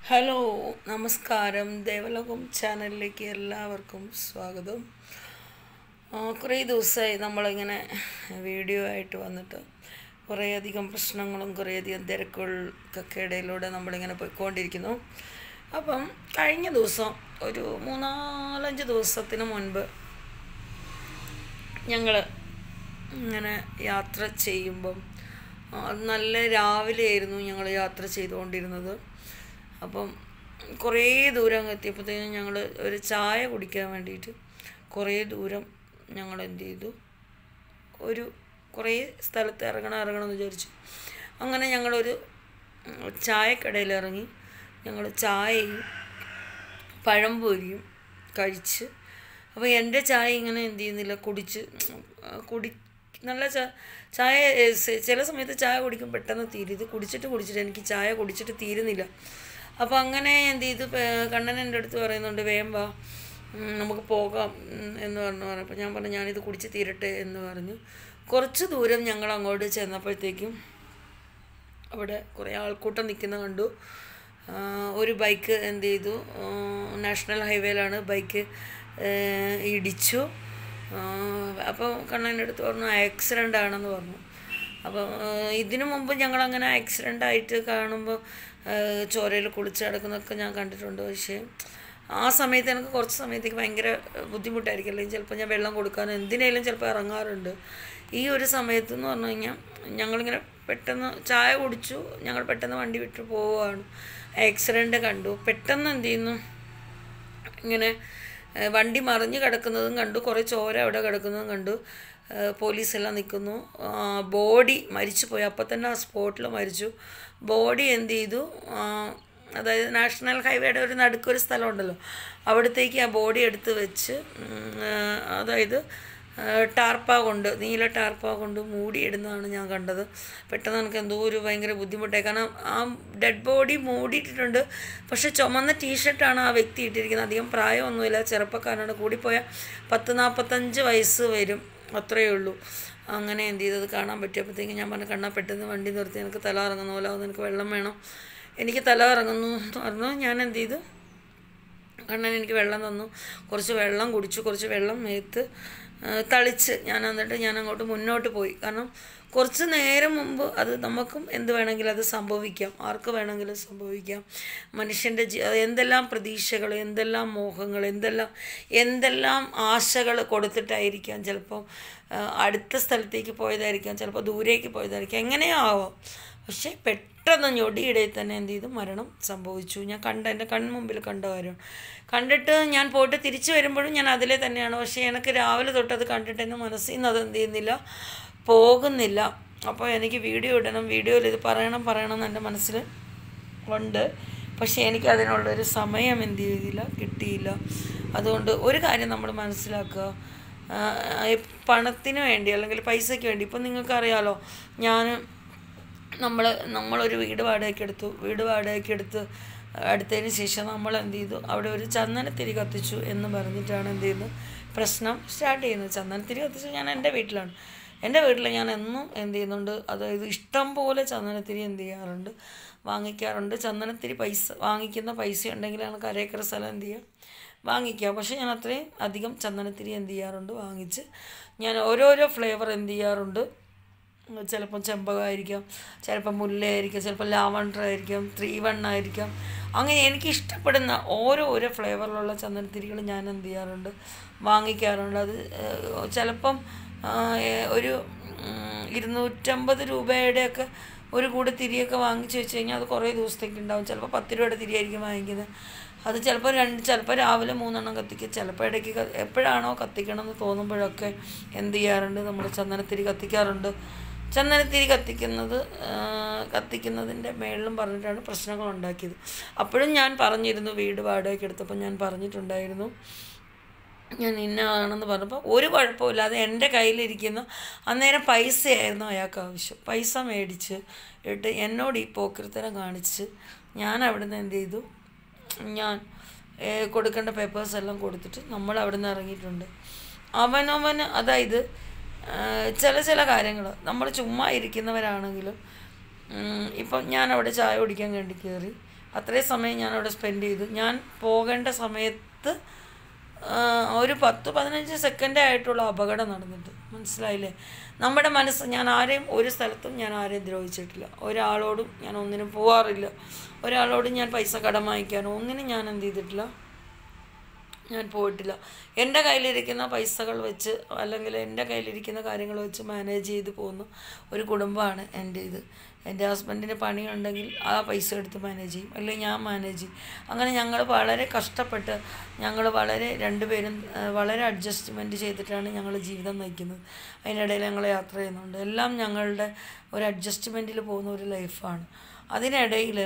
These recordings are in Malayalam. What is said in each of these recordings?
ഹലോ നമസ്കാരം ദേവലോകം ചാനലിലേക്ക് എല്ലാവർക്കും സ്വാഗതം ആ, കുറേ ദിവസമായി നമ്മളിങ്ങനെ വീഡിയോ ആയിട്ട് വന്നിട്ട് കുറേയധികം പ്രശ്നങ്ങളും കുറേയധികം തിരക്കുകൾക്കൊക്കെ ഇടയിലൂടെ നമ്മളിങ്ങനെ പോയിക്കൊണ്ടിരിക്കുന്നു അപ്പം കഴിഞ്ഞ ദിവസം ഒരു മൂന്നാലഞ്ച് ദിവസത്തിന് മുൻപ് ഞങ്ങൾ ഇങ്ങനെ യാത്ര ചെയ്യുമ്പം ആ, അത് നല്ല രാവിലെ ആയിരുന്നു ഞങ്ങൾ യാത്ര ചെയ്തുകൊണ്ടിരുന്നത് അപ്പം കുറേ ദൂരം അങ്ങ് എത്തിയപ്പോഴത്തേനും ഞങ്ങൾ ഒരു ചായ കുടിക്കാൻ വേണ്ടിയിട്ട് കുറേ ദൂരം ഞങ്ങൾ എന്ത് ചെയ്തു ഒരു കുറേ സ്ഥലത്ത് ഇറങ്ങണം ഇറങ്ങണം എന്ന് വിചാരിച്ചു അങ്ങനെ ഞങ്ങളൊരു ഉം, ചായക്കടയിൽ ഇറങ്ങി ഞങ്ങൾ ചായയും പഴംപൊരിയും കഴിച്ച് അപ്പോൾ എൻ്റെ ചായ ഇങ്ങനെ എന്ത് ചെയ്യുന്നില്ല കുടിച്ച് ആ, കുടി നല്ല ചാ ചായ ഏ, സ- ചില സമയത്ത് ചായ കുടിക്കും പെട്ടെന്ന് തീരും ഇത് കുടിച്ചിട്ട് കുടിച്ചിട്ട് എനിക്ക് ചായ കുടിച്ചിട്ട് തീരുന്നില്ല അപ്പോൾ അങ്ങനെ എന്ത് ചെയ്തു പേ- കണ്ണൻ എൻ്റെ അടുത്ത് പറയുന്നുണ്ട് വേഗം വാ ഉം, നമുക്ക് പോകാം ഉം, എന്ന് പറഞ്ഞു പറഞ്ഞപ്പോൾ ഞാൻ പറഞ്ഞു ഞാനിത് കുടിച്ച് തീരട്ടെ എന്ന് പറഞ്ഞു കുറച്ച് ദൂരം ഞങ്ങൾ അങ്ങോട്ട് ചെന്നപ്പോഴത്തേക്കും അവിടെ കുറേ ആൾക്കൂട്ടം നിൽക്കുന്ന കണ്ടു ആ, ഒരു ബൈക്ക് എന്ത് ചെയ്തു ആ, നാഷണൽ ഹൈവേയിലാണ് ബൈക്ക് ഏ, ഇടിച്ചു ആ, അപ്പോൾ കണ്ണൻ്റെ അടുത്ത് പറഞ്ഞു ആക്സിഡൻ്റ് ആണെന്ന് പറഞ്ഞു അപ്പോൾ ഇതിനു മുമ്പ് ഞങ്ങൾ അങ്ങനെ ആക്സിഡൻ്റ് ആയിട്ട് കാണുമ്പോൾ ചോരയിൽ കുളിച്ച് കിടക്കുന്നതൊക്കെ ഞാൻ കണ്ടിട്ടുണ്ട് പക്ഷേ ആ സമയത്ത് എനിക്ക് കുറച്ച് സമയത്തേക്ക് ഭയങ്കര ബുദ്ധിമുട്ടായിരിക്കും അല്ലെങ്കിൽ ചിലപ്പോൾ ഞാൻ വെള്ളം കൊടുക്കാനോ എന്തിനേലും ചിലപ്പോൾ ഇറങ്ങാറുണ്ട് ഈ ഒരു സമയത്ത് എന്ന് പറഞ്ഞു കഴിഞ്ഞാൽ ഞങ്ങളിങ്ങനെ പെട്ടെന്ന് ചായ കുടിച്ചു ഞങ്ങൾ പെട്ടെന്ന് വണ്ടി വിട്ട് പോവുകയാണ് ആക്സിഡൻ്റ് കണ്ടു പെട്ടെന്ന് എന്ത് ചെയ്യുന്നു ഇങ്ങനെ ഏഹ്, വണ്ടി മറിഞ്ഞ് കിടക്കുന്നതും കണ്ടു കുറേ ചോര അവിടെ കിടക്കുന്നതും കണ്ടു ഏഹ്, പോലീസെല്ലാം നിൽക്കുന്നു ആ, ബോഡി മരിച്ചു പോയി അപ്പം തന്നെ ആ സ്പോട്ടിൽ മരിച്ചു ബോഡി എന്ത് ചെയ്തു ആ, അതായത് നാഷണൽ ഹൈവേയുടെ ഒരു നടുക്കൊരു സ്ഥലമുണ്ടല്ലോ അവിടത്തേക്ക് ആ ബോഡി എടുത്ത് വെച്ച് ഉം, ഏഹ്, അതായത് ഏഹ്, ടാർപ്പ കൊണ്ട് നീല ടാർപ്പ കൊണ്ട് മൂടിയിടുന്നതാണ് ഞാൻ കണ്ടത് പെട്ടെന്ന് എനിക്ക് എന്തോ ഒരു ഭയങ്കര ബുദ്ധിമുട്ടായി കാരണം ആ ഡെഡ് ബോഡി മൂടിയിട്ടിട്ടുണ്ട് പക്ഷെ ചുമന്ന ടീഷർട്ടാണ് ആ വ്യക്തി ഇട്ടിരിക്കുന്നത് അധികം പ്രായമൊന്നുമില്ല ചെറുപ്പക്കാരനാണ് കൂടിപ്പോയ പത്ത് നാൽപ്പത്തഞ്ച് വയസ്സ് വരും അത്രയേ ഉള്ളൂ അങ്ങനെ എന്ത് ചെയ്തത് കാണാൻ പറ്റിയപ്പോഴത്തേക്കും ഞാൻ പറഞ്ഞു കണ്ണാ പെട്ടെന്ന് വണ്ടി നിർത്തി എനിക്ക് തല ഇറങ്ങുന്ന പോലെ ആവുന്നു എനിക്ക് വെള്ളം വേണം എനിക്ക് തല ഇറങ്ങുന്നു എന്ന് പറഞ്ഞു ഞാൻ എന്ത് ചെയ്തു കണ്ണൻ എനിക്ക് വെള്ളം തന്നു കുറച്ച് വെള്ളം കുടിച്ചു കുറച്ച് വെള്ളം മേത്ത് ആ, തളിച്ച് ഞാൻ എന്നിട്ട് ഞാൻ അങ്ങോട്ട് മുന്നോട്ട് പോയി കാരണം കുറച്ച് നേരം മുമ്പ് അത് നമുക്കും എന്ത് വേണമെങ്കിലും അത് സംഭവിക്കാം ആർക്ക് വേണമെങ്കിലും സംഭവിക്കാം മനുഷ്യൻ്റെ ജീ അത് എന്തെല്ലാം പ്രതീക്ഷകൾ എന്തെല്ലാം മോഹങ്ങൾ എന്തെല്ലാം എന്തെല്ലാം ആശകൾ കൊടുത്തിട്ടായിരിക്കാം ചിലപ്പോൾ ആ, അടുത്ത സ്ഥലത്തേക്ക് പോയതായിരിക്കാം ചിലപ്പോൾ ദൂരേക്ക് പോയതായിരിക്കാം എങ്ങനെയാവാം പക്ഷേ പെട്ടെന്ന് ഞൊടിയിടയിൽ തന്നെ എന്ത് ചെയ്തു മരണം സംഭവിച്ചു ഞാൻ കണ്ട എൻ്റെ കൺമുമ്പിൽ കണ്ട കാര്യം കണ്ടിട്ട് ഞാൻ പോയിട്ട് തിരിച്ചു വരുമ്പോഴും ഞാൻ അതിലെ തന്നെയാണ് പക്ഷേ എനിക്ക് രാവിലെ തൊട്ട് അത് കണ്ടിട്ട് എൻ്റെ മനസ്സിൽ നിന്ന് അത് എന്ത് ചെയ്യുന്നില്ല പോകുന്നില്ല അപ്പോൾ എനിക്ക് വീഡിയോ ഇടണം വീഡിയോയിൽ ഇത് പറയണം പറയണം എന്ന് എൻ്റെ മനസ്സിൽ ഉണ്ട് പക്ഷേ എനിക്ക് അതിനുള്ളൊരു സമയം എന്ത് ചെയ്തില്ല കിട്ടിയില്ല അതുകൊണ്ട് ഒരു കാര്യം നമ്മൾ മനസ്സിലാക്കുക ആ, ഈ പണത്തിന് വേണ്ടി അല്ലെങ്കിൽ പൈസയ്ക്ക് വേണ്ടി ഇപ്പം നിങ്ങൾക്കറിയാലോ ഞാൻ നമ്മൾ നമ്മളൊരു വീട് വാടകയ്ക്ക് എടുത്തു വീട് വാടകയ്ക്ക് എടുത്ത് അടുത്തതിന് ശേഷം നമ്മൾ എന്ത് ചെയ്തു അവിടെ ഒരു ചന്ദനത്തിരി കത്തിച്ചു എന്ന് പറഞ്ഞിട്ടാണ് എന്ത് ചെയ്യുന്നത് പ്രശ്നം സ്റ്റാർട്ട് ചെയ്യുന്നത് ചന്ദനത്തിരി കത്തിച്ചു ഞാൻ എൻ്റെ വീട്ടിലാണ് എൻ്റെ വീട്ടിൽ ഞാൻ എന്നും എന്ത് ചെയ്യുന്നുണ്ട് അതായത് ഇഷ്ടം പോലെ ചന്ദനത്തിരി എന്ത് ചെയ്യാറുണ്ട് വാങ്ങിക്കാറുണ്ട് ചന്ദനത്തിരി പൈസ വാങ്ങിക്കുന്ന പൈസ ഉണ്ടെങ്കിൽ നമുക്ക് അരേക്കർ സ്ഥലം എന്ത് ചെയ്യാം വാങ്ങിക്കാം പക്ഷേ ഞാൻ അത്രയും അധികം ചന്ദനത്തിരി എന്ത് ചെയ്യാറുണ്ട് വാങ്ങിച്ച് ഞാൻ ഓരോരോ ഫ്ലേവർ എന്ത് ചെയ്യാറുണ്ട് ചിലപ്പം ചെമ്പകമായിരിക്കാം ചിലപ്പം മുല്ലയായിരിക്കാം ചിലപ്പോൾ ലാവണ്ടർ ആയിരിക്കാം ത്രീ വൺ ആയിരിക്കാം അങ്ങനെ എനിക്ക് ഇഷ്ടപ്പെടുന്ന ഓരോരോ ഫ്ലേവറിലുള്ള ചന്ദനത്തിരികൾ ഞാൻ എന്ത് ചെയ്യാറുണ്ട് വാങ്ങിക്കാറുണ്ട് അത് ഏഹ്, ചിലപ്പം ആഹ്, ഏഹ്, ഒരു ഉം, ഇരുന്നൂറ്റമ്പത് രൂപയുടെയൊക്കെ ഒരു കൂടെ തിരിയൊക്കെ വാങ്ങിച്ച് വെച്ച് കഴിഞ്ഞാൽ അത് കുറേ ദിവസത്തേക്ക് ഉണ്ടാവും ചിലപ്പോൾ പത്ത് രൂപയുടെ തിരിയായിരിക്കും വാങ്ങിക്കുന്നത് അത് ചിലപ്പോൾ രണ്ട് ചിലപ്പോൾ രാവിലെ മൂന്നെണ്ണം കത്തിക്കുക ചിലപ്പോൾ ഇടയ്ക്ക് ക- എപ്പോഴാണോ കത്തിക്കണം എന്ന് തോന്നുമ്പോഴൊക്കെ എന്ത് ചെയ്യാറുണ്ട് നമ്മൾ ചന്ദനത്തിരി കത്തിക്കാറുണ്ട് ചന്ദനത്തിരി കത്തിക്കുന്നത് ആ, കത്തിക്കുന്നതിൻ്റെ മേളിലും പറഞ്ഞിട്ടാണ് പ്രശ്നങ്ങൾ ഉണ്ടാക്കിയത് അപ്പോഴും ഞാൻ പറഞ്ഞിരുന്നു വീട് വാടകയ്ക്ക് എടുത്തപ്പോൾ ഞാൻ പറഞ്ഞിട്ടുണ്ടായിരുന്നു ഞാൻ ഇന്നതാണെന്ന് പറഞ്ഞപ്പോൾ ഒരു കുഴപ്പമില്ലാതെ എൻ്റെ കയ്യിലിരിക്കുന്ന അന്നേരം പൈസയായിരുന്നു അയാൾക്ക് ആവശ്യം പൈസ മേടിച്ച് ഇട്ട് എന്നോട് ഈ പോക്കൃത്തരം കാണിച്ച് ഞാൻ അവിടുന്ന് എന്ത് ചെയ്തു ഞാൻ ഏ, കൊടുക്കേണ്ട പേപ്പേഴ്സ് എല്ലാം കൊടുത്തിട്ട് നമ്മൾ അവിടുന്ന് ഇറങ്ങിയിട്ടുണ്ട് അവനവന് അതായത് ആ, ചില ചില കാര്യങ്ങൾ നമ്മൾ ചുമ്മാ ഇരിക്കുന്നവരാണെങ്കിലും ഉം, ഇപ്പം ഞാൻ അവിടെ ചായ കുടിക്കാൻ വേണ്ടി കയറി അത്രയും സമയം ഞാൻ അവിടെ സ്പെൻഡ് ചെയ്തു ഞാൻ പോകേണ്ട സമയത്ത് ആ, ഒരു പത്ത് പതിനഞ്ച് സെക്കൻഡേ ആയിട്ടുള്ള അപകടം നടന്നിട്ട് മനസ്സിലായില്ലേ നമ്മുടെ മനസ്സ് ഞാൻ ആരെയും ഒരു സ്ഥലത്തും ഞാൻ ആരെയും ദ്രോഹിച്ചിട്ടില്ല ഒരാളോടും ഞാൻ ഒന്നിനും പോവാറില്ല ഒരാളോടും ഞാൻ പൈസ കടം വാങ്ങിക്കാനോ ഒന്നിനും ഞാൻ എന്ത് ചെയ്തിട്ടില്ല ഞാൻ പോയിട്ടില്ല എൻ്റെ കയ്യിലിരിക്കുന്ന പൈസകൾ വെച്ച് അല്ലെങ്കിൽ എൻ്റെ കയ്യിലിരിക്കുന്ന കാര്യങ്ങൾ വെച്ച് മാനേജ് ചെയ്ത് പോകുന്ന ഒരു കുടുംബമാണ് എൻ്റെ ഇത് എൻ്റെ ഹസ്ബൻഡിന് പണിയുണ്ടെങ്കിൽ ആ പൈസ എടുത്ത് മാനേജ് ചെയ്യും അല്ലെങ്കിൽ ഞാൻ മാനേജ് ചെയ്യും അങ്ങനെ ഞങ്ങൾ വളരെ കഷ്ടപ്പെട്ട് ഞങ്ങൾ വളരെ രണ്ടുപേരും ആ, വളരെ അഡ്ജസ്റ്റ്മെൻറ്റ് ചെയ്തിട്ടാണ് ഞങ്ങൾ ജീവിതം നയിക്കുന്നത് അതിനിടയിൽ ഞങ്ങൾ യാത്ര ചെയ്യുന്നുണ്ട് എല്ലാം ഞങ്ങളുടെ ഒരു അഡ്ജസ്റ്റ്മെൻറ്റിൽ പോകുന്ന ഒരു ലൈഫാണ് അതിനിടയിൽ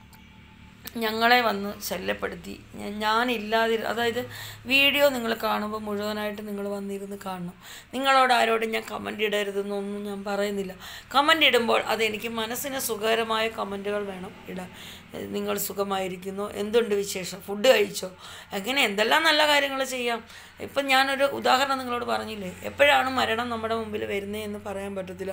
ഞങ്ങളെ വന്ന് ശല്യപ്പെടുത്തി ഞ- ഞാനില്ലാതി അതായത് വീഡിയോ നിങ്ങൾ കാണുമ്പോൾ മുഴുവനായിട്ട് നിങ്ങൾ വന്നിരുന്ന് കാണണം നിങ്ങളോട് ആരോടും ഞാൻ കമൻ്റ് ഇടരുതെന്നൊന്നും ഞാൻ പറയുന്നില്ല കമൻ്റ് ഇടുമ്പോൾ അതെനിക്ക് മനസ്സിന് സുഖകരമായ കമൻറ്റുകൾ വേണം ഇടാൻ ഏഹ് നിങ്ങൾ സുഖമായിരിക്കുന്നു എന്തുണ്ട് വിശേഷം ഫുഡ് കഴിച്ചോ എങ്ങനെ എന്തെല്ലാം നല്ല കാര്യങ്ങൾ ചെയ്യാം ഇപ്പം ഞാനൊരു ഉദാഹരണം നിങ്ങളോട് പറഞ്ഞില്ലേ എപ്പോഴാണ് മരണം നമ്മുടെ മുമ്പിൽ വരുന്നതെന്ന് പറയാൻ പറ്റത്തില്ല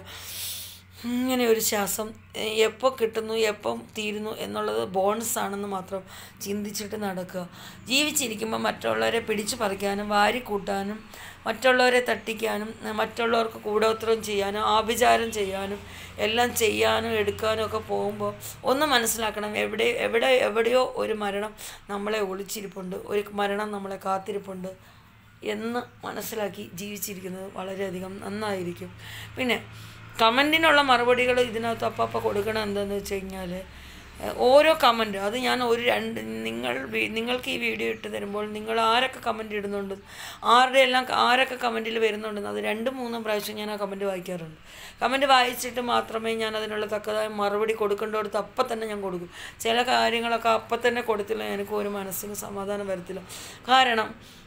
ഇങ്ങനെ ഒരു ശ്വാസം എപ്പോൾ കിട്ടുന്നു എപ്പം തീരുന്നു എന്നുള്ളത് ബോണസ് ആണെന്ന് മാത്രം ചിന്തിച്ചിട്ട് നടക്കുക ജീവിച്ചിരിക്കുമ്പോൾ മറ്റുള്ളവരെ പിടിച്ചു പറിക്കാനും വാരിക്കൂട്ടാനും മറ്റുള്ളവരെ തട്ടിക്കാനും മറ്റുള്ളവർക്ക് കൂടോത്രം ചെയ്യാനും ആഭിചാരം ചെയ്യാനും എല്ലാം ചെയ്യാനും എടുക്കാനും ഒക്കെ പോകുമ്പോൾ ഒന്ന് മനസ്സിലാക്കണം എവിടെ എവിടെ എവിടെയോ ഒരു മരണം നമ്മളെ ഒളിച്ചിരിപ്പുണ്ട് ഒരു മരണം നമ്മളെ കാത്തിരിപ്പുണ്ട് എന്ന് മനസ്സിലാക്കി ജീവിച്ചിരിക്കുന്നത് വളരെയധികം നന്നായിരിക്കും പിന്നെ കമൻറ്റിനുള്ള മറുപടികൾ ഇതിനകത്ത് അപ്പപ്പോൾ കൊടുക്കണം എന്താണെന്ന് വെച്ച് കഴിഞ്ഞാൽ ഏഹ്, ഓരോ കമൻറ്റ് അത് ഞാൻ ഒരു രണ്ട് നിങ്ങൾ വി- നിങ്ങൾക്ക് ഈ വീഡിയോ ഇട്ട് തരുമ്പോൾ നിങ്ങൾ ആരൊക്കെ കമൻറ്റ് ഇടുന്നുണ്ട് ആരുടെ എല്ലാം ആരൊക്കെ കമൻറ്റിൽ വരുന്നുണ്ടെന്ന് അത് രണ്ടും മൂന്നും പ്രാവശ്യം ഞാൻ ആ കമൻറ്റ് വായിക്കാറുണ്ട് കമൻറ്റ് വായിച്ചിട്ട് മാത്രമേ ഞാൻ അതിനുള്ള തക്കതായ മറുപടി കൊടുക്കേണ്ടടുത്ത് അപ്പം തന്നെ ഞാൻ കൊടുക്കും ചില കാര്യങ്ങളൊക്കെ അപ്പം തന്നെ കൊടുത്തില്ല എനിക്ക് ഒരു മനസ്സിന് സമാധാനം വരത്തില്ല കാരണം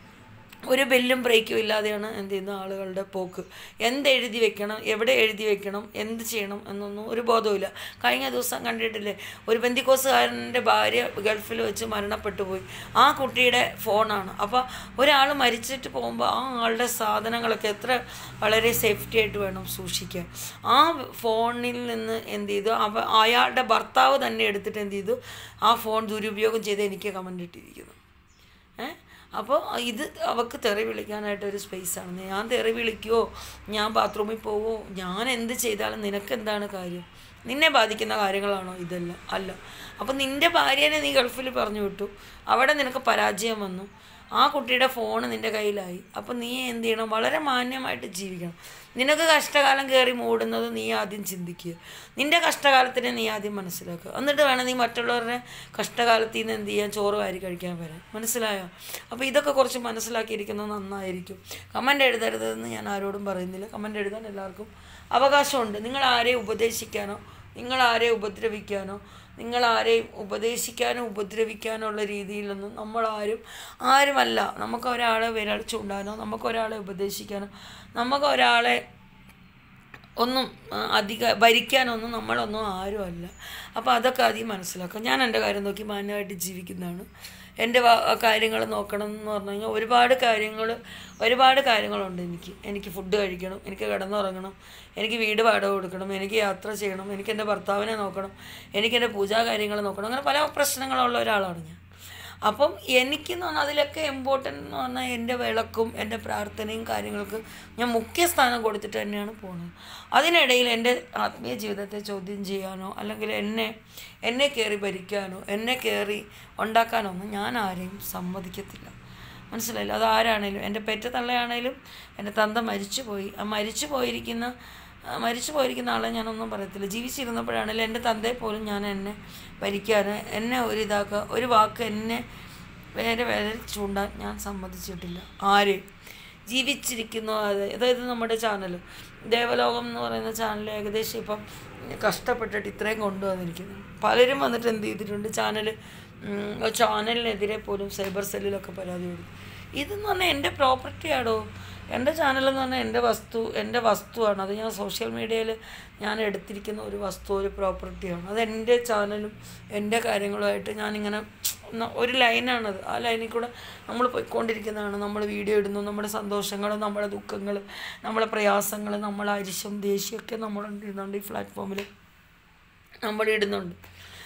ഒരു ബെല്ലും ബ്രേക്കും ഇല്ലാതെയാണ് എന്ത് ചെയ്യുന്ന ആളുകളുടെ പോക്ക് എന്ത് എഴുതി വെക്കണം എവിടെ എഴുതി വെക്കണം എന്ത് ചെയ്യണം എന്നൊന്നും ഒരു ബോധവുമില്ല കഴിഞ്ഞ ദിവസം കണ്ടിട്ടില്ലേ ഒരു ബന്ദിക്കോസുകാരൻ്റെ ഭാര്യ ഗൾഫിൽ വെച്ച് മരണപ്പെട്ടു പോയി ആ കുട്ടിയുടെ ഫോണാണ് അപ്പോൾ ഒരാൾ മരിച്ചിട്ട് പോകുമ്പോൾ ആ ആളുടെ സാധനങ്ങളൊക്കെ എത്ര വളരെ സേഫ്റ്റി ആയിട്ട് വേണം സൂക്ഷിക്കാൻ ആ ഫോണിൽ നിന്ന് എന്ത് ചെയ്തു അവ അയാളുടെ ഭർത്താവ് തന്നെ എടുത്തിട്ട് എന്ത് ചെയ്തു ആ ഫോൺ ദുരുപയോഗം ചെയ്ത് എനിക്ക് കമൻ്റ് ഇട്ടിരിക്കുന്നു ഏ അപ്പോൾ ഇത് അവൾക്ക് തെറി വിളിക്കാനായിട്ടൊരു സ്പേസാണ് ഞാൻ തെറി വിളിക്കുവോ ഞാൻ ബാത്റൂമിൽ പോവോ ഞാൻ എന്ത് ചെയ്താലും നിനക്ക് എന്താണ് കാര്യം നിന്നെ ബാധിക്കുന്ന കാര്യങ്ങളാണോ ഇതെല്ലാം അല്ല അപ്പം നിൻ്റെ ഭാര്യനെ നീ ഗൾഫിൽ പറഞ്ഞു വിട്ടു അവിടെ നിനക്ക് പരാജയം വന്നു ആ കുട്ടിയുടെ ഫോൺ നിൻ്റെ കയ്യിലായി അപ്പം നീ എന്ത് ചെയ്യണം വളരെ മാന്യമായിട്ട് ജീവിക്കണം നിനക്ക് കഷ്ടകാലം കയറി മൂടുന്നത് നീ ആദ്യം ചിന്തിക്കുക നിൻ്റെ കഷ്ടകാലത്തിനെ നീ ആദ്യം മനസ്സിലാക്കുക എന്നിട്ട് വേണം നീ മറ്റുള്ളവരുടെ കഷ്ടകാലത്തിൽ നിന്ന് എന്ത് ചെയ്യാൻ ചോറ് വാരി കഴിക്കാൻ വരാൻ മനസ്സിലായോ അപ്പോൾ ഇതൊക്കെ കുറച്ച് മനസ്സിലാക്കിയിരിക്കുന്നത് നന്നായിരിക്കും കമൻ്റ് എഴുതരുതെന്ന് ഞാൻ ആരോടും പറയുന്നില്ല കമൻ്റ് എഴുതാൻ എല്ലാവർക്കും അവകാശമുണ്ട് നിങ്ങൾ ആരെയും ഉപദേശിക്കാനോ നിങ്ങൾ ആരെയും ഉപദ്രവിക്കാനോ നിങ്ങൾ ആരെയും ഉപദേശിക്കാനോ ഉപദ്രവിക്കാനോ ഉള്ള രീതിയിലൊന്നും നമ്മളാരും ആരുമല്ല നമുക്ക് ഒരാളെ വിരൽ ചൂണ്ടാനോ നമുക്ക് ഒരാളെ ഉപദേശിക്കാനോ നമുക്ക് ഒരാളെ ഒന്നും ആ, അധിക ഭരിക്കാനൊന്നും നമ്മളൊന്നും ആരുമല്ല അപ്പോൾ അതൊക്കെ ആദ്യം മനസ്സിലാക്കുക ഞാൻ എൻ്റെ കാര്യം നോക്കി മാന്യമായിട്ട് ജീവിക്കുന്നതാണ് എൻ്റെ കാര്യങ്ങൾ നോക്കണം എന്ന് പറഞ്ഞു കഴിഞ്ഞാൽ ഒരുപാട് കാര്യങ്ങൾ ഒരുപാട് കാര്യങ്ങളുണ്ട് എനിക്ക് എനിക്ക് ഫുഡ് കഴിക്കണം എനിക്ക് കിടന്നുറങ്ങണം എനിക്ക് വീട് വാടക കൊടുക്കണം എനിക്ക് യാത്ര ചെയ്യണം എനിക്ക് എൻ്റെ ഭർത്താവിനെ നോക്കണം എനിക്ക് എൻ്റെ പൂജാ കാര്യങ്ങൾ നോക്കണം അങ്ങനെ പല പ്രശ്നങ്ങളുള്ള ഒരാളാണ് ഞാൻ അപ്പം എനിക്കെന്ന് പറഞ്ഞാൽ അതിലൊക്കെ ഇമ്പോർട്ടൻ്റ് എന്ന് പറഞ്ഞാൽ എൻ്റെ വിളക്കും എൻ്റെ പ്രാർത്ഥനയും കാര്യങ്ങൾക്ക് ഞാൻ മുഖ്യ സ്ഥാനം കൊടുത്തിട്ട് തന്നെയാണ് പോകുന്നത് അതിനിടയിൽ എൻ്റെ ആത്മീയ ജീവിതത്തെ ചോദ്യം ചെയ്യാനോ അല്ലെങ്കിൽ എന്നെ എന്നെ കയറി ഭരിക്കാനോ എന്നെ കയറി ഉണ്ടാക്കാനോ ഒന്നും ഞാൻ ആരെയും സമ്മതിക്കത്തില്ല മനസ്സിലായില്ല അത് ആരാണേലും എൻ്റെ പെറ്റ തള്ളയാണേലും എൻ്റെ തന്ത മരിച്ചു പോയി ആ മരിച്ചു പോയിരിക്കുന്ന ആ, മരിച്ചു പോയിരിക്കുന്ന ആളെ ഞാനൊന്നും പറയത്തില്ല ജീവിച്ചിരുന്നപ്പോഴാണെങ്കിലും എൻ്റെ തന്തയെ പോലും ഞാൻ എന്നെ ഭരിക്കാൻ എന്നെ ഒരു ഇതാക്കുക ഒരു വാക്ക് എന്നെ വേറെ വേറെ ചൂണ്ടാൻ ഞാൻ സമ്മതിച്ചിട്ടില്ല ആര് ജീവിച്ചിരിക്കുന്നു അത് അതായത് നമ്മുടെ ചാനൽ ദേവലോകം എന്ന് പറയുന്ന ചാനൽ ഏകദേശം ഇപ്പം കഷ്ടപ്പെട്ടിട്ട് ഇത്രയും കൊണ്ടുവന്നിരിക്കുന്നു പലരും വന്നിട്ട് എന്ത് ചെയ്തിട്ടുണ്ട് ചാനൽ ചാനലിനെതിരെ പോലും സൈബർ സെല്ലിലൊക്കെ പരാതി കൊടുക്കും ഇതെന്ന് പറഞ്ഞാൽ എൻ്റെ പ്രോപ്പർട്ടിയാണോ എൻ്റെ ചാനലെന്ന് പറഞ്ഞാൽ എൻ്റെ വസ്തു എൻ്റെ വസ്തുവാണ് അത് ഞാൻ സോഷ്യൽ മീഡിയയിൽ ഞാൻ എടുത്തിരിക്കുന്ന ഒരു വസ്തു ഒരു പ്രോപ്പർട്ടിയാണ് അത് എൻ്റെ ചാനലും എൻ്റെ കാര്യങ്ങളുമായിട്ട് ഞാനിങ്ങനെ ന- ഒരു ലൈനാണത് ആ ലൈനിൽ കൂടെ നമ്മൾ പോയിക്കൊണ്ടിരിക്കുന്നതാണ് നമ്മൾ വീഡിയോ ഇടുന്നു നമ്മുടെ സന്തോഷങ്ങൾ നമ്മുടെ ദുഃഖങ്ങൾ നമ്മുടെ പ്രയാസങ്ങൾ നമ്മളെ അരിശം ദേഷ്യമൊക്കെ നമ്മൾ ഇടുന്നുണ്ട് ഈ പ്ലാറ്റ്ഫോമിൽ നമ്മൾ ഇടുന്നുണ്ട്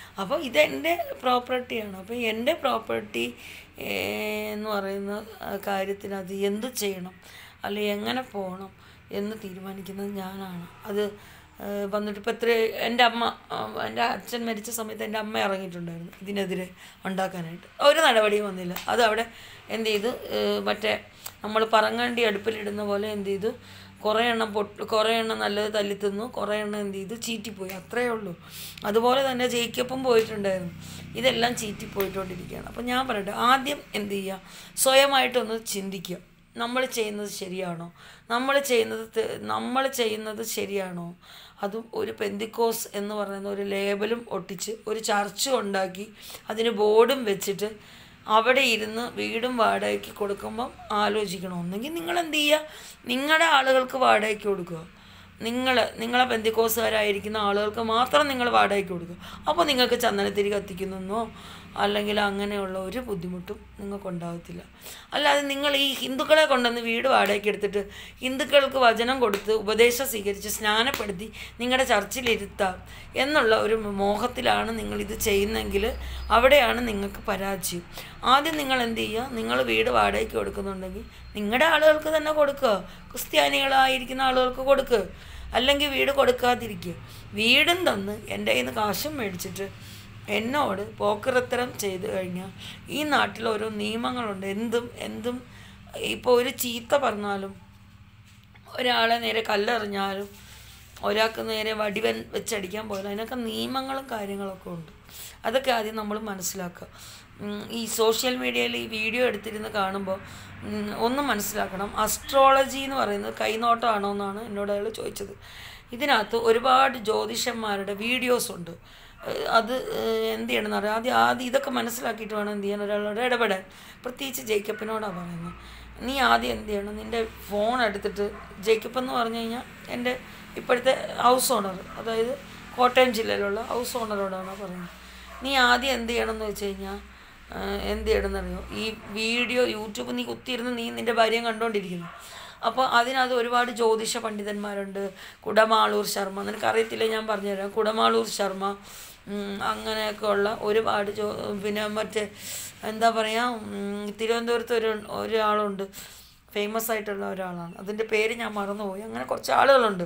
അപ്പോൾ ഇതെൻ്റെ പ്രോപ്പർട്ടിയാണ് അപ്പോൾ എൻ്റെ പ്രോപ്പർട്ടി എന്ന് പറയുന്ന ആ, കാര്യത്തിനകത്ത് എന്ത് ചെയ്യണം അല്ലെങ്കിൽ എങ്ങനെ പോകണം എന്ന് തീരുമാനിക്കുന്നത് ഞാനാണ് അത് ആ, വന്നിട്ട് ഇപ്പോൾ എത്ര എൻ്റെ അമ്മ ആ, എൻ്റെ അച്ഛൻ മരിച്ച സമയത്ത് എൻ്റെ അമ്മ ഇറങ്ങിയിട്ടുണ്ടായിരുന്നു ഇതിനെതിരെ ഉണ്ടാക്കാനായിട്ട് ഒരു നടപടിയും വന്നില്ല അത് അവിടെ എന്ത് ചെയ്ത് ഏ, മറ്റേ നമ്മൾ പറങ്ങാണ്ടി അടുപ്പിലിടുന്ന പോലെ എന്ത് ചെയ്തു കുറേ എണ്ണം പൊട്ട് കുറേ എണ്ണം നല്ലത് തല്ലി തിന്നു കുറേ എണ്ണം എന്ത് ചെയ്തു ചീറ്റിപ്പോയി അത്രയേ ഉള്ളൂ അതുപോലെ തന്നെ ജയിക്കപ്പം പോയിട്ടുണ്ടായിരുന്നു ഇതെല്ലാം ചീറ്റിപ്പോയിക്കൊണ്ടിരിക്കുകയാണ് അപ്പം ഞാൻ പറയട്ടെ ആദ്യം എന്ത് ചെയ്യുക സ്വയമായിട്ടൊന്ന് ചിന്തിക്കുക നമ്മൾ ചെയ്യുന്നത് ശരിയാണോ നമ്മൾ ചെയ്യുന്നത് തെ- നമ്മൾ ചെയ്യുന്നത് ശരിയാണോ അതും ഒരു പെന്തിക്കോസ് എന്ന് പറയുന്ന ഒരു ലേബലും ഒട്ടിച്ച് ഒരു ചർച്ച ഉണ്ടാക്കി അതിന് ബോർഡും വെച്ചിട്ട് അവിടെ ഇരുന്ന് വീടും വാടകയ്ക്ക് കൊടുക്കുമ്പം ആലോചിക്കണം ഒന്നെങ്കിൽ നിങ്ങൾ എന്ത് ചെയ്യുക നിങ്ങളുടെ ആളുകൾക്ക് വാടകയ്ക്ക് കൊടുക്കുക നിങ്ങൾ നിങ്ങളെ ബന്ധിക്കോസുകാരായിരിക്കുന്ന ആളുകൾക്ക് മാത്രം നിങ്ങൾ വാടകയ്ക്ക് കൊടുക്കുക അപ്പോൾ നിങ്ങൾക്ക് ചന്ദനത്തിരി കത്തിക്കുന്നോ അല്ലെങ്കിൽ അങ്ങനെയുള്ള ഒരു ബുദ്ധിമുട്ടും നിങ്ങൾക്കുണ്ടാകത്തില്ല അല്ലാതെ നിങ്ങൾ ഈ ഹിന്ദുക്കളെ കൊണ്ടുവന്ന് വീട് വാടകയ്ക്ക് എടുത്തിട്ട് ഹിന്ദുക്കൾക്ക് വചനം കൊടുത്ത് ഉപദേശം സ്വീകരിച്ച് സ്നാനപ്പെടുത്തി നിങ്ങളുടെ ചർച്ചിലിരുത്താം എന്നുള്ള ഒരു മോഹത്തിലാണ് നിങ്ങളിത് ചെയ്യുന്നതെങ്കിൽ അവിടെയാണ് നിങ്ങൾക്ക് പരാജയം ആദ്യം നിങ്ങൾ എന്ത് ചെയ്യുക നിങ്ങൾ വീട് വാടകയ്ക്ക് കൊടുക്കുന്നുണ്ടെങ്കിൽ നിങ്ങളുടെ ആളുകൾക്ക് തന്നെ കൊടുക്കുക ക്രിസ്ത്യാനികളായിരിക്കുന്ന ആളുകൾക്ക് കൊടുക്കുക അല്ലെങ്കിൽ വീട് കൊടുക്കാതിരിക്കുക വീടും തന്ന് എൻ്റെ കയ്യിൽ നിന്ന് കാശും മേടിച്ചിട്ട് എന്നോട് പോക്കറത്തരം ചെയ്തു കഴിഞ്ഞാൽ ഈ നാട്ടിൽ ഓരോ നിയമങ്ങളുണ്ട് എന്തും എന്തും ഇപ്പോൾ ഒരു ചീത്ത പറഞ്ഞാലും ഒരാളെ നേരെ കല്ലെറിഞ്ഞാലും ഒരാൾക്ക് നേരെ വടിവൻ വെച്ചടിക്കാൻ പോയാലും അതിനൊക്കെ നിയമങ്ങളും കാര്യങ്ങളൊക്കെ ഉണ്ട് അതൊക്കെ ആദ്യം നമ്മൾ മനസ്സിലാക്കുക ഉം, ഈ സോഷ്യൽ മീഡിയയിൽ ഈ വീഡിയോ എടുത്തിരുന്ന് കാണുമ്പോൾ ഉം, ഒന്ന് മനസ്സിലാക്കണം അസ്ട്രോളജി എന്ന് പറയുന്നത് കൈനോട്ടമാണോ എന്നാണ് എന്നോട് അയാൾ ചോദിച്ചത് ഇതിനകത്ത് ഒരുപാട് ജ്യോതിഷന്മാരുടെ വീഡിയോസ് ഉണ്ട് ഏഹ് അത് ഏഹ് എന്ത് ചെയ്യണമെന്ന് അറിയാം ആദ്യം ആദ്യം ഇതൊക്കെ മനസ്സിലാക്കിയിട്ട് വേണം എന്ത് ചെയ്യാൻ ഒരാളോട് ഇടപെടാൻ പ്രത്യേകിച്ച് ജേക്കപ്പിനോടാണ് പറയുന്നത് നീ ആദ്യം എന്ത് ചെയ്യണം നിൻ്റെ ഫോൺ എടുത്തിട്ട് ജേക്കപ്പ് എന്ന് പറഞ്ഞു കഴിഞ്ഞാൽ എൻ്റെ ഇപ്പോഴത്തെ ഹൗസ് ഓണർ അതായത് കോട്ടയം ജില്ലയിലുള്ള ഹൗസ് ഓണറോടാണ് പറയുന്നത് നീ ആദ്യം എന്ത് ചെയ്യണം എന്ന് വെച്ച് കഴിഞ്ഞാൽ ആഹ് എന്ത് ചെയ്യണമെന്നറിയോ ഈ വീഡിയോ യൂട്യൂബ് നീ കുത്തിയിരുന്ന് നീ നിൻ്റെ ഭാര്യയും കണ്ടുകൊണ്ടിരിക്കുന്നു അപ്പോൾ അതിനകത്ത് ഒരുപാട് ജ്യോതിഷ പണ്ഡിതന്മാരുണ്ട് കുടമാളൂർ ശർമ്മ നിനക്കറിയത്തില്ല ഞാൻ പറഞ്ഞുതരാം കുടമാളൂർ ശർമ്മ ഉം, അങ്ങനെയൊക്കെ ഉള്ള ഒരുപാട് ജോ പിന്നെ മറ്റേ എന്താ പറയുക തിരുവനന്തപുരത്ത് ഒരു ഒരാളുണ്ട് ഫേമസ് ആയിട്ടുള്ള ഒരാളാണ് അതിൻ്റെ പേര് ഞാൻ മറന്നുപോയി അങ്ങനെ കുറച്ച് ആളുകളുണ്ട്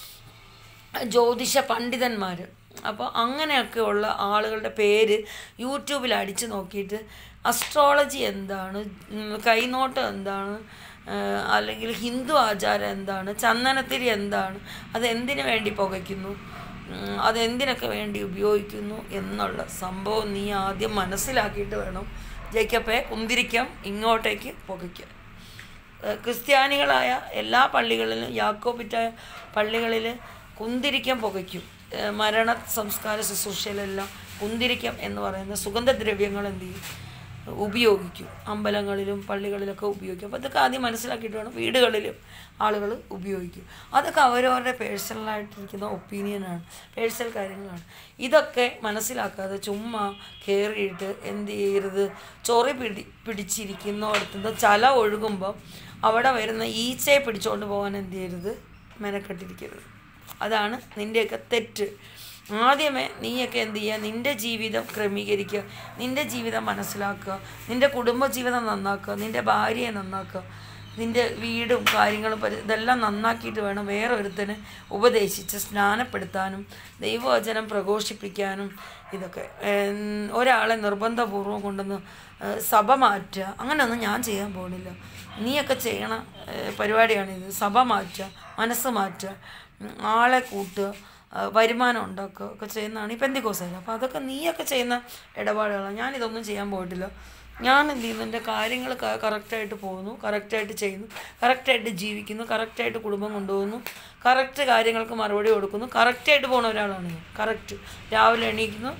ജ്യോതിഷ പണ്ഡിതന്മാർ അപ്പോൾ അങ്ങനെയൊക്കെയുള്ള ആളുകളുടെ പേര് യൂട്യൂബിൽ അടിച്ചു നോക്കിയിട്ട് അസ്ട്രോളജി എന്താണ് ഉം, കൈനോട്ടം എന്താണ് ആ, അല്ലെങ്കിൽ ഹിന്ദു ആചാരം എന്താണ് ചന്ദനത്തിരി എന്താണ് അത് എന്തിനു വേണ്ടി പുകയ്ക്കുന്നു ഉം, അതെന്തിനൊക്കെ വേണ്ടി ഉപയോഗിക്കുന്നു എന്നുള്ള സംഭവം നീ ആദ്യം മനസ്സിലാക്കിയിട്ട് വേണം ജയിക്കപ്പേ കുന്തിരിക്കം ഇങ്ങോട്ടേക്ക് പുകയ്ക്കാൻ ഏഹ് ക്രിസ്ത്യാനികളായ എല്ലാ പള്ളികളിലും യാക്കോബിറ്റ പള്ളികളിൽ കുന്തിരിക്കം പുകയ്ക്കും ഏഹ് മരണ സംസ്കാര ശുശ്രൂഷയിലെല്ലാം കുന്തിരിക്കം എന്ന് പറയുന്ന സുഗന്ധദ്രവ്യങ്ങൾ എന്ത് ചെയ്യും ഉപയോഗിക്കും അമ്പലങ്ങളിലും പള്ളികളിലൊക്കെ ഉപയോഗിക്കും അപ്പോൾ ഇതൊക്കെ ആദ്യം മനസ്സിലാക്കിയിട്ട് വേണം വീടുകളിലും ആളുകൾ ഉപയോഗിക്കും അതൊക്കെ അവരവരുടെ പേഴ്സണലായിട്ടിരിക്കുന്ന ഒപ്പീനിയനാണ് പേഴ്സണൽ കാര്യങ്ങളാണ് ഇതൊക്കെ മനസ്സിലാക്കാതെ ചുമ്മാ കയറിയിട്ട് എന്ത് ചെയ്യരുത് ചൊറി പിടി പിടിച്ചിരിക്കുന്നിടത്തുനിന്ന് ചല ഒഴുകുമ്പോൾ അവിടെ വരുന്ന ഈച്ചയെ പിടിച്ചുകൊണ്ട് പോകാൻ എന്ത് ചെയ്യരുത് മെനക്കെട്ടിരിക്കരുത് അതാണ് നിൻ്റെയൊക്കെ തെറ്റ് ആദ്യമേ നീയൊക്കെ എന്ത് ചെയ്യുക നിൻ്റെ ജീവിതം ക്രമീകരിക്കുക നിൻ്റെ ജീവിതം മനസ്സിലാക്കുക നിൻ്റെ കുടുംബജീവിതം നന്നാക്കുക നിൻ്റെ ഭാര്യയെ നന്നാക്കുക നിൻ്റെ വീടും കാര്യങ്ങളും പരി- ഇതെല്ലാം നന്നാക്കിയിട്ട് വേണം വേറെ ഒരുത്തന് ഉപദേശിച്ച് സ്നാനപ്പെടുത്താനും ദൈവവചനം പ്രഘോഷിപ്പിക്കാനും ഇതൊക്കെ ഏം, ഒരാളെ നിർബന്ധപൂർവ്വം കൊണ്ടുവന്ന് ഏഹ്, സഭ മാറ്റുക അങ്ങനെയൊന്നും ഞാൻ ചെയ്യാൻ പോകുന്നില്ല നീയൊക്കെ ചെയ്യണ ഏഹ്, പരിപാടിയാണിത് സഭ മാറ്റുക മനസ്സ് മാറ്റുക ഉം, ആളെ കൂട്ടുക ആ, വരുമാനം ഉണ്ടാക്കുക ഒക്കെ ചെയ്യുന്നതാണ് ഈ പെന്തിക്കോസായി അപ്പോൾ അതൊക്കെ നീയൊക്കെ ചെയ്യുന്ന ഇടപാടുകളാണ് ഞാനിതൊന്നും ചെയ്യാൻ പോയിട്ടില്ല ഞാൻ എന്ത് ചെയ്യുന്നു എൻ്റെ കാര്യങ്ങൾ കറക്റ്റായിട്ട് പോകുന്നു കറക്റ്റായിട്ട് ചെയ്യുന്നു കറക്റ്റായിട്ട് ജീവിക്കുന്നു കറക്റ്റായിട്ട് കുടുംബം കൊണ്ടുപോകുന്നു കറക്റ്റ് കാര്യങ്ങൾക്ക് മറുപടി കൊടുക്കുന്നു കറക്റ്റായിട്ട് പോകുന്ന ഒരാളാണ് ഞാൻ കറക്റ്റ് രാവിലെ എണീക്കുന്നു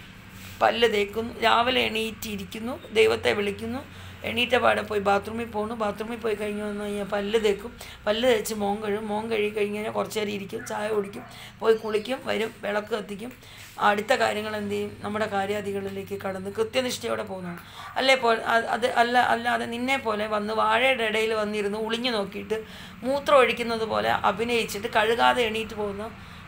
പല്ല് തേക്കുന്നു രാവിലെ എണീറ്റിരിക്കുന്നു ദൈവത്തെ വിളിക്കുന്നു എണീറ്റ പാടെ പോയി ബാത്റൂമിൽ പോകുന്നു ബാത്റൂമിൽ പോയി കഴിഞ്ഞ് വന്നു കഴിഞ്ഞാൽ പല്ല് തേക്കും പല്ല് തേച്ച് മോൻ കഴുകും മോൻ കഴുകി കഴിഞ്ഞ് കഴിഞ്ഞാൽ കുറച്ച് നേരം ഇരിക്കും ചായ കുടിക്കും പോയി കുളിക്കും വരും വിളക്ക് കത്തിക്കും അടുത്ത കാര്യങ്ങൾ എന്ത് ചെയ്യും നമ്മുടെ കാര്യാദികളിലേക്ക് കടന്ന് കൃത്യനിഷ്ഠയോടെ പോകുന്നതാണ് അല്ലേ പോ അത് അത് അല്ല അല്ലാതെ നിന്നെ പോലെ വന്ന് വാഴയുടെ ഇടയിൽ വന്നിരുന്ന് ഒളിഞ്ഞു നോക്കിയിട്ട് മൂത്രം ഒഴിക്കുന്നത് പോലെ അഭിനയിച്ചിട്ട് കഴുകാതെ എണീറ്റ് പോകുന്ന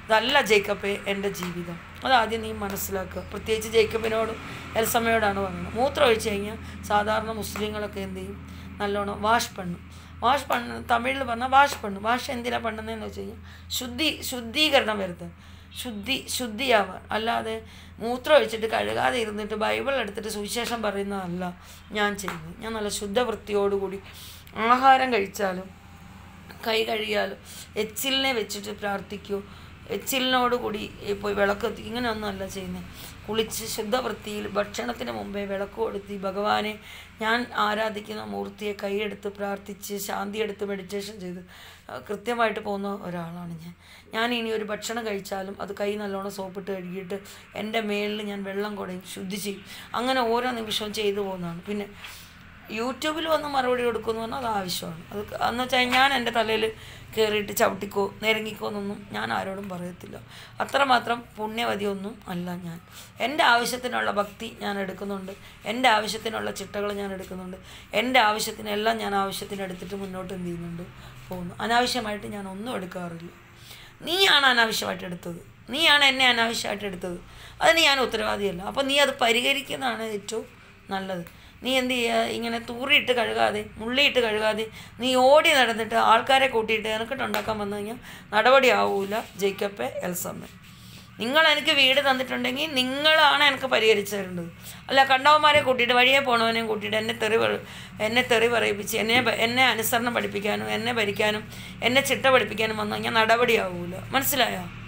അതല്ല ജേക്കപ്പേ എൻ്റെ ജീവിതം അതാദ്യം നീ മനസ്സിലാക്കുക പ്രത്യേകിച്ച് ജേക്കബിനോടും എൽസമ്മയോടാണ് പറയുന്നത് മൂത്രം ഒഴിച്ച് കഴിഞ്ഞാൽ സാധാരണ മുസ്ലിങ്ങളൊക്കെ എന്ത് ചെയ്യും നല്ലോണം വാഷ് പണ്ണും വാഷ് പണ്ണ് തമിഴിൽ പറഞ്ഞാൽ വാഷ് പണ്ണും വാഷ് എന്തിനാണ് പണ്ണുന്നതെന്ന് വെച്ച് കഴിഞ്ഞാൽ ശുദ്ധി ശുദ്ധീകരണം വരുത്തുക ശുദ്ധി ശുദ്ധിയാവാൻ അല്ലാതെ മൂത്രം ഒഴിച്ചിട്ട് കഴുകാതെ ഇരുന്നിട്ട് ബൈബിൾ എടുത്തിട്ട് സുവിശേഷം പറയുന്നതല്ല ഞാൻ ചെയ്യുന്നത് ഞാൻ നല്ല ശുദ്ധവൃത്തിയോടുകൂടി ആഹാരം കഴിച്ചാലും കൈ കഴുകിയാലും എച്ചിലിനെ വെച്ചിട്ട് പ്രാർത്ഥിക്കൂ എച്ചിലിനോട് കൂടി പോയി വിളക്ക് കത്തി ഇങ്ങനെയൊന്നുമല്ല ചെയ്യുന്നത് കുളിച്ച് ശുദ്ധവൃത്തിയിൽ ഭക്ഷണത്തിന് മുമ്പേ വിളക്ക് കൊടുത്തി ഭഗവാനെ ഞാൻ ആരാധിക്കുന്ന മൂർത്തിയെ കൈയെടുത്ത് പ്രാർത്ഥിച്ച് ശാന്തി എടുത്ത് മെഡിറ്റേഷൻ ചെയ്ത് ആ, കൃത്യമായിട്ട് പോകുന്ന ഒരാളാണ് ഞാൻ ഞാൻ ഇനി ഒരു ഭക്ഷണം കഴിച്ചാലും അത് കൈ നല്ലോണം സോപ്പിട്ട് കഴുകിയിട്ട് എൻ്റെ മേളിൽ ഞാൻ വെള്ളം കുടയും ശുദ്ധി ചെയ്യും അങ്ങനെ ഓരോ നിമിഷവും ചെയ്തു പോകുന്നതാണ് പിന്നെ യൂട്യൂബിൽ വന്ന് മറുപടി കൊടുക്കുമെന്ന് പറഞ്ഞാൽ അത് ആവശ്യമാണ് അത് എന്ന് വെച്ചാൽ ഞാൻ എൻ്റെ തലയിൽ കയറിയിട്ട് ചവിട്ടിക്കോ നിരങ്ങിക്കോ എന്നൊന്നും ഞാൻ ആരോടും പറയത്തില്ല അത്രമാത്രം പുണ്യവതിയൊന്നും അല്ല ഞാൻ എൻ്റെ ആവശ്യത്തിനുള്ള ഭക്തി ഞാൻ എടുക്കുന്നുണ്ട് എൻ്റെ ആവശ്യത്തിനുള്ള ചിട്ടകൾ ഞാൻ എടുക്കുന്നുണ്ട് എൻ്റെ ആവശ്യത്തിനെല്ലാം ഞാൻ ആവശ്യത്തിന് എടുത്തിട്ട് മുന്നോട്ട് എന്ത് ചെയ്യുന്നുണ്ട് പോകുന്നു അനാവശ്യമായിട്ട് ഞാൻ ഒന്നും എടുക്കാറില്ല നീയാണ് അനാവശ്യമായിട്ട് എടുത്തത് നീയാണ് എന്നെ അനാവശ്യമായിട്ട് എടുത്തത് അതിന് ഞാൻ ഉത്തരവാദിയല്ല അപ്പോൾ നീ അത് പരിഹരിക്കുന്നതാണ് ഏറ്റവും നല്ലത് നീ എന്ത് ചെയ്യുക ഇങ്ങനെ തൂറിയിട്ട് കഴുകാതെ മുള്ളിയിട്ട് കഴുകാതെ നീ ഓടി നടന്നിട്ട് ആൾക്കാരെ കൂട്ടിയിട്ട് എനക്കിട്ടുണ്ടാക്കാൻ വന്നു കഴിഞ്ഞാൽ നടപടി ആവൂല ജയിക്കപ്പെ എൽസമ്മ നിങ്ങൾ എനിക്ക് വീട് തന്നിട്ടുണ്ടെങ്കിൽ നിങ്ങളാണ് എനിക്ക് പരിഹരിച്ചു തരേണ്ടത് അല്ല കണ്ടവന്മാരെ കൂട്ടിയിട്ട് വഴിയെ പോണവനെയും കൂട്ടിയിട്ട് എന്നെ തെറി പറ- എന്നെ തെറി പറയിപ്പിച്ച് എന്നെ ഭ- എന്നെ അനുസരണം പഠിപ്പിക്കാനും എന്നെ ഭരിക്കാനും എന്നെ ചിട്ട പഠിപ്പിക്കാനും വന്നു കഴിഞ്ഞാൽ നടപടിയാവൂല മനസ്സിലായോ